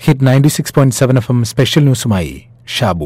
Hit ninety six point seven F M special ന്യൂസുമായി ഷാബു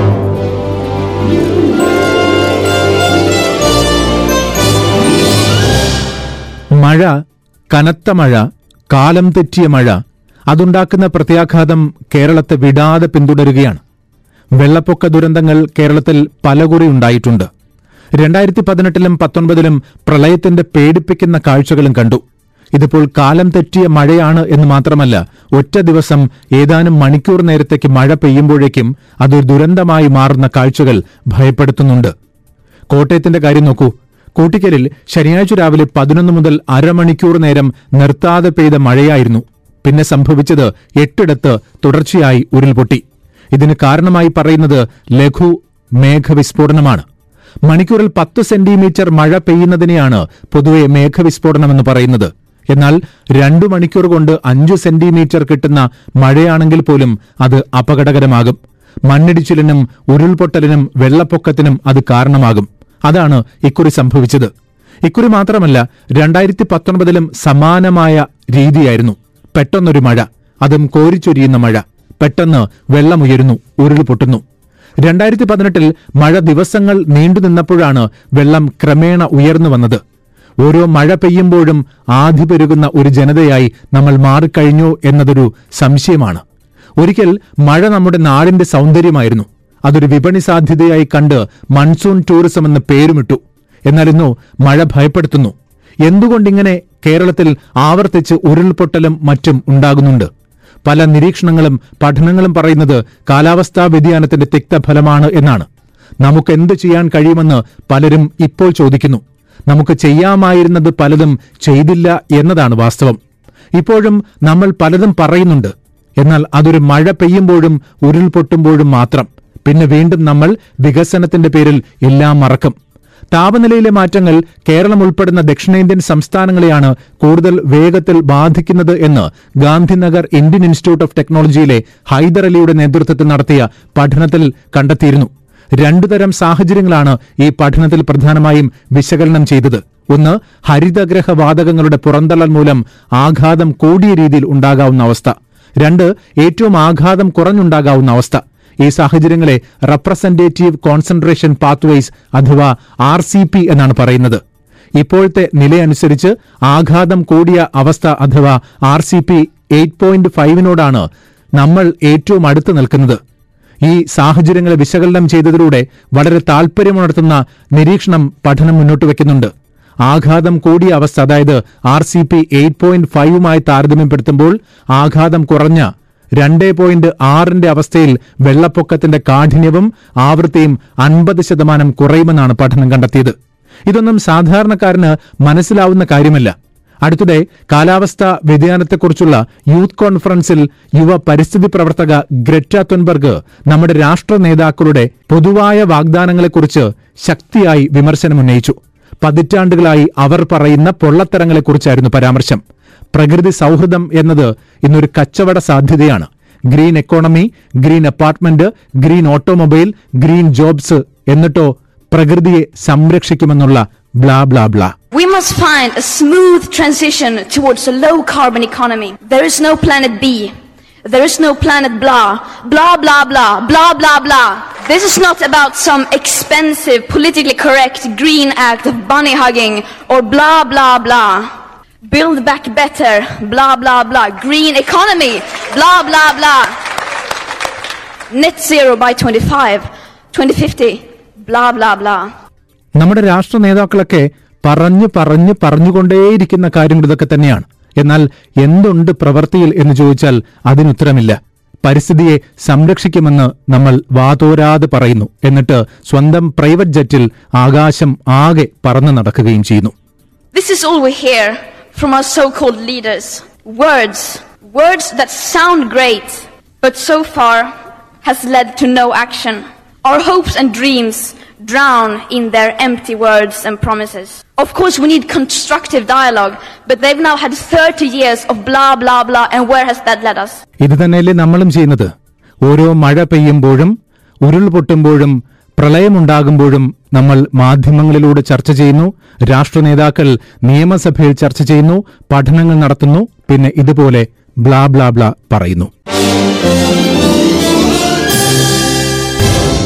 മഴ കനത്ത മഴ കാലം തെറ്റിയ മഴ അതുണ്ടാക്കുന്ന പ്രത്യാഘാതം കേരളത്തെ വിടാതെ പിന്തുടരുകയാണ് വെള്ളപ്പൊക്ക ദുരന്തങ്ങൾ കേരളത്തിൽ പലകുറി ഉണ്ടായിട്ടുണ്ട് രണ്ടായിരത്തി പതിനെട്ടിലും പത്തൊൻപതിലും പ്രളയത്തിന്റെ പേടിപ്പിക്കുന്ന കാഴ്ചകളും കണ്ടു ഇതിപ്പോൾ കാലം തെറ്റിയ മഴയാണ് എന്ന് മാത്രമല്ല ഒറ്റ ദിവസം ഏതാനും മണിക്കൂർ നേരത്തേക്ക് മഴ പെയ്യുമ്പോഴേക്കും അതൊരു ദുരന്തമായി മാറുന്ന കാഴ്ചകൾ ഭയപ്പെടുത്തുന്നുണ്ട് കോട്ടയത്തിന്റെ കാര്യം നോക്കൂ കൂട്ടിക്കലിൽ ശനിയാഴ്ച രാവിലെ പതിനൊന്ന് മുതൽ അരമണിക്കൂർ നേരം നിർത്താതെ പെയ്ത മഴയായിരുന്നു പിന്നെ സംഭവിച്ചത് എട്ടിടത്ത് തുടർച്ചയായി ഉരുൾപൊട്ടി ഇതിന് കാരണമായി പറയുന്നത് ലഘു മേഘവിസ്ഫോടനമാണ് മണിക്കൂറിൽ പത്ത് സെന്റിമീറ്റർ മഴ പെയ്യുന്നതിനെയാണ് പൊതുവെ മേഘവിസ്ഫോടനമെന്ന് പറയുന്നത് എന്നാൽ രണ്ടു മണിക്കൂർ കൊണ്ട് അഞ്ചു സെന്റിമീറ്റർ കിട്ടുന്ന മഴയാണെങ്കിൽ പോലും അത് അപകടകരമാകും മണ്ണിടിച്ചിലിനും ഉരുൾപൊട്ടലിനും വെള്ളപ്പൊക്കത്തിനും അത് കാരണമാകും അതാണ് ഇക്കുറി സംഭവിച്ചത് ഇക്കുറി മാത്രമല്ല രണ്ടായിരത്തി പത്തൊൻപതിലും സമാനമായ രീതിയായിരുന്നു പെട്ടെന്നൊരു മഴ അതും കോരിച്ചൊരിയുന്ന മഴ പെട്ടെന്ന് വെള്ളമുയരുന്നു ഉരുൾപൊട്ടുന്നു രണ്ടായിരത്തി പതിനെട്ടിൽ മഴ ദിവസങ്ങൾ നീണ്ടുനിന്നപ്പോഴാണ് വെള്ളം ക്രമേണ ഉയർന്നു വന്നത് ഓരോ മഴ പെയ്യുമ്പോഴും ആധി പെരുകുന്ന ഒരു ജനതയായി നമ്മൾ മാറിക്കഴിഞ്ഞു എന്നതൊരു സംശയമാണ് ഒരിക്കൽ മഴ നമ്മുടെ നാടിന്റെ സൗന്ദര്യമായിരുന്നു അതൊരു വിപണി സാധ്യതയായി കണ്ട് മൺസൂൺ ടൂറിസം എന്ന് പേരുമിട്ടു എന്നാൽ ഇന്നു മഴ ഭയപ്പെടുത്തുന്നു എന്തുകൊണ്ടിങ്ങനെ കേരളത്തിൽ ആവർത്തിച്ച് ഉരുൾപൊട്ടലും മറ്റും ഉണ്ടാകുന്നുണ്ട് പല നിരീക്ഷണങ്ങളും പഠനങ്ങളും പറയുന്നത് കാലാവസ്ഥാ വ്യതിയാനത്തിന്റെ തിക്തഫലമാണ് എന്നാണ് നമുക്ക് എന്ത് ചെയ്യാൻ കഴിയുമെന്ന് പലരും ഇപ്പോൾ ചോദിക്കുന്നു നമുക്ക് ചെയ്യാമായിരുന്നത് പലതും ചെയ്തില്ല എന്നതാണ് വാസ്തവം ഇപ്പോഴും നമ്മൾ പലതും പറയുന്നുണ്ട് എന്നാൽ അതൊരു മഴ പെയ്യുമ്പോഴും ഉരുൾപൊട്ടുമ്പോഴും മാത്രം പിന്നെ വീണ്ടും നമ്മൾ വികസനത്തിന്റെ പേരിൽ എല്ലാം മറക്കും താപനിലയിലെ മാറ്റങ്ങൾ കേരളം ഉൾപ്പെടുന്ന ദക്ഷിണേന്ത്യൻ സംസ്ഥാനങ്ങളെയാണ് കൂടുതൽ വേഗത്തിൽ ബാധിക്കുന്നത് എന്ന് ഗാന്ധിനഗർ ഇന്ത്യൻ ഇൻസ്റ്റിറ്റ്യൂട്ട് ഓഫ് ടെക്നോളജിയിലെ ഹൈദർ അലിയുടെ നേതൃത്വത്തിൽ നടത്തിയ പഠനത്തിൽ കണ്ടെത്തിയിരുന്നു രണ്ടുതരം സാഹചര്യങ്ങളാണ് ഈ പഠനത്തിൽ പ്രധാനമായും വിശകലനം ചെയ്തത് ഒന്ന് ഹരിതഗ്രഹ വാതകങ്ങളുടെ പുറന്തള്ളൽ മൂലം ആഘാതം കൂടിയ രീതിയിൽ ഉണ്ടാകാവുന്ന അവസ്ഥ രണ്ട് ഏറ്റവും ആഘാതം കുറഞ്ഞുണ്ടാകാവുന്ന അവസ്ഥ ഈ സാഹചര്യങ്ങളെ റെപ്രസെന്റേറ്റീവ് കോൺസെൻട്രേഷൻ പാത്വേസ് അഥവാ ആർ സി പി എന്നാണ് പറയുന്നത് ഇപ്പോഴത്തെ നിലയനുസരിച്ച് ആഘാതം കൂടിയ അവസ്ഥ അഥവാ R C P eight point ഫൈവിനോടാണ് നമ്മൾ ഏറ്റവും അടുത്ത് നിൽക്കുന്നത് ഈ സാഹചര്യങ്ങളെ വിശകലനം ചെയ്തതിലൂടെ വളരെ താൽപര്യമുണർത്തുന്ന നിരീക്ഷണം പഠനം മുന്നോട്ട് വയ്ക്കുന്നുണ്ട് ആഘാതം കൂടിയ അവസ്ഥ അതായത് R C P eight point ഫൈവുമായി താരതമ്യപ്പെടുത്തുമ്പോൾ ആഘാതം കുറഞ്ഞ രണ്ട് പോയിന്റ് ആറിന്റെ അവസ്ഥയിൽ വെള്ളപ്പൊക്കത്തിന്റെ കാഠിന്യവും ആവൃത്തിയും അൻപത് ശതമാനം കുറയുമെന്നാണ് പഠനം കണ്ടെത്തിയത് ഇതൊന്നും സാധാരണക്കാരന് മനസ്സിലാവുന്ന കാര്യമല്ല അടുത്തിടെ കാലാവസ്ഥാ വ്യതിയാനത്തെക്കുറിച്ചുള്ള യൂത്ത് കോൺഫറൻസിൽ യുവ പരിസ്ഥിതി പ്രവർത്തക ഗ്രറ്റ തുൻബർഗ് നമ്മുടെ രാഷ്ട്ര നേതാക്കളുടെ പൊതുവായ വാഗ്ദാനങ്ങളെക്കുറിച്ച് ശക്തിയായി വിമർശനമുന്നയിച്ചു പതിറ്റാണ്ടുകളായി അവർ പറയുന്ന പൊള്ളത്തരങ്ങളെക്കുറിച്ചായിരുന്നു പരാമർശം പ്രകൃതി സൗഹൃദം എന്നത് ഇന്നൊരു കച്ചവട സാധ്യതയാണ് green economy green apartment green automobile green jobs എന്നിട്ടോ പ്രകൃതിയെ സംരക്ഷിക്കുമെന്നുള്ള blah blah blah We must find a smooth transition towards a low carbon economy. There is no planet B. There is no planet blah. Blah, blah, blah. Blah, blah, blah. This is not about some expensive, politically correct green act of bunny hugging or blah, blah, blah. Build back better. Blah, blah, blah. Green economy. Blah, blah, blah. Net zero by 25, 2050. Blah, blah, blah. നമ്മുടെ രാഷ്ട്ര നേതാക്കളൊക്കെ പറഞ്ഞു പറഞ്ഞു പറഞ്ഞുകൊണ്ടേയിരിക്കുന്ന കാര്യങ്ങൾ ഇതൊക്കെ തന്നെയാണ് എന്നാൽ എന്തുണ്ട് പ്രവൃത്തിയിൽ എന്ന് ചോദിച്ചാൽ അതിനുത്തരമില്ല പരിസ്ഥിതിയെ സംരക്ഷിക്കുമെന്ന് നമ്മൾ വാതോരാതെ പറയുന്നു എന്നിട്ട് സ്വന്തം പ്രൈവറ്റ് ജെറ്റിൽ ആകാശം ആകെ പറന്നു നടക്കുകയും ചെയ്യുന്നു This is all we hear from our so called leaders. Words. Words that sound great, but so far has led to no action. Our hopes and dreams drown in their empty words and promises. Of course, we need constructive dialogue, but they've now had 30 years of blah, blah, blah, and where has that led us? ഇത് തന്നെയല്ലേ നമ്മളും ചെയ്യുന്നത് ഓരോ മഴ പെയ്യുമ്പോഴും ഉരുൾപൊട്ടുമ്പോഴും പ്രളയമുണ്ടാകുമ്പോഴും നമ്മൾ മാധ്യമങ്ങളിലൂടെ ചർച്ച ചെയ്യുന്നു രാഷ്ട്ര നേതാക്കൾ നിയമസഭയിൽ ചർച്ച ചെയ്യുന്നു പഠനങ്ങൾ നടത്തുന്നു പിന്നെ ഇതുപോലെ ബ്ലാ ബ്ലാ ബ്ലാ പറയുന്നു Thank